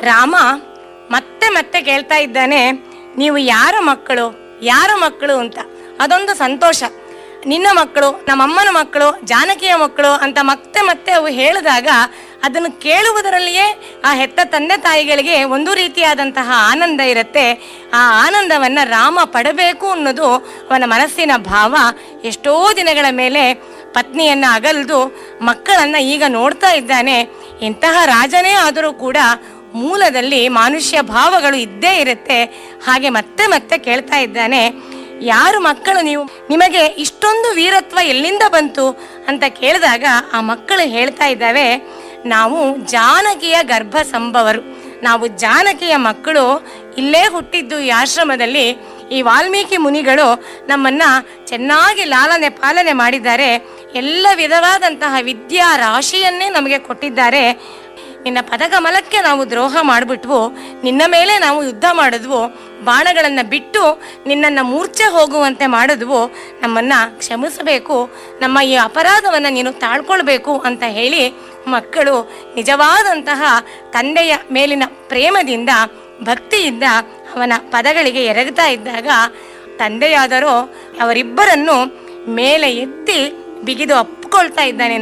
ರಾಮ ಮತ್ತೆ ಮತ್ತೆ ಕೇಳ್ತಾ ಇದ್ದಾನೆ ನೀವು ಯಾರ ಮಕ್ಕಳು ಯಾರ ಮಕ್ಕಳು ಅಂತ ಅದೊಂದು ಸಂತೋಷ ನಿನ್ನ ಮಕ್ಕಳು ನಮ್ಮಮ್ಮನ ಮಕ್ಕಳು ಜಾನಕಿಯ ಮಕ್ಕಳು ಅಂತ ಮತ್ತೆ ಮತ್ತೆ ಅವು ಹೇಳಿದಾಗ ಅದನ್ನು ಕೇಳುವುದರಲ್ಲಿಯೇ ಆ ಹೆತ್ತ ತಂದೆ ತಾಯಿಗಳಿಗೆ ಒಂದು ರೀತಿಯಾದಂತಹ ಆನಂದ ಇರುತ್ತೆ ಆ ಆನಂದವನ್ನ ರಾಮ ಪಡಬೇಕು ಅನ್ನೋದು ಅವನ ಮನಸ್ಸಿನ ಭಾವ ಎಷ್ಟೋ ದಿನಗಳ ಮೇಲೆ ಪತ್ನಿಯನ್ನ ಅಗಲ್ದು ಮಕ್ಕಳನ್ನ ಈಗ ನೋಡ್ತಾ ಇದ್ದಾನೆ ಇಂತಹ ರಾಜನೇ ಆದರೂ ಕೂಡ ಮೂಲದಲ್ಲಿ ಮಾನುಷ್ಯ ಭಾವಗಳು ಇದ್ದೇ ಇರುತ್ತೆ ಹಾಗೆ ಮತ್ತೆ ಮತ್ತೆ ಕೇಳ್ತಾ ಇದ್ದಾನೆ ಯಾರು ಮಕ್ಕಳು ನೀವು ನಿಮಗೆ ಇಷ್ಟೊಂದು ವೀರತ್ವ ಎಲ್ಲಿಂದ ಬಂತು ಅಂತ ಕೇಳಿದಾಗ ಆ ಮಕ್ಕಳು ಹೇಳ್ತಾ ಇದ್ದಾವೆ ನಾವು ಜಾನಕಿಯ ಗರ್ಭ ಸಂಭವರು ನಾವು ಜಾನಕಿಯ ಮಕ್ಕಳು ಇಲ್ಲೇ ಹುಟ್ಟಿದ್ದು ಈ ಆಶ್ರಮದಲ್ಲಿ ಈ ವಾಲ್ಮೀಕಿ ಮುನಿಗಳು ನಮ್ಮನ್ನ ಚೆನ್ನಾಗಿ ಲಾಲನೆ ಪಾಲನೆ ಮಾಡಿದ್ದಾರೆ ಎಲ್ಲ ವಿಧವಾದಂತಹ ವಿದ್ಯಾ ರಾಶಿಯನ್ನೇ ನಮಗೆ ಕೊಟ್ಟಿದ್ದಾರೆ ನಿನ್ನ ಪದಕಮಲಕ್ಕೆ ನಾವು ದ್ರೋಹ ಮಾಡಿಬಿಟ್ವು ನಿನ್ನ ಮೇಲೆ ನಾವು ಯುದ್ಧ ಮಾಡಿದ್ವು ಬಾಣಗಳನ್ನು ಬಿಟ್ಟು ನಿನ್ನನ್ನು ಮೂರ್ಛೆ ಹೋಗುವಂತೆ ಮಾಡಿದ್ವು ನಮ್ಮನ್ನ ಕ್ಷಮಿಸಬೇಕು ನಮ್ಮ ಈ ಅಪರಾಧವನ್ನು ನೀನು ತಾಳ್ಕೊಳ್ಬೇಕು ಅಂತ ಹೇಳಿ ಮಕ್ಕಳು ನಿಜವಾದಂತಹ ತಂದೆಯ ಮೇಲಿನ ಪ್ರೇಮದಿಂದ ಭಕ್ತಿಯಿಂದ ಅವನ ಪದಗಳಿಗೆ ಎರಗುತ್ತಾ ಇದ್ದಾಗ ತಂದೆಯಾದರೂ ಅವರಿಬ್ಬರನ್ನು ಮೇಲೆ ಎತ್ತಿ ಬಿಗಿದು ಅಪ್ಪಿಕೊಳ್ತಾ ಇದ್ದಾನೆ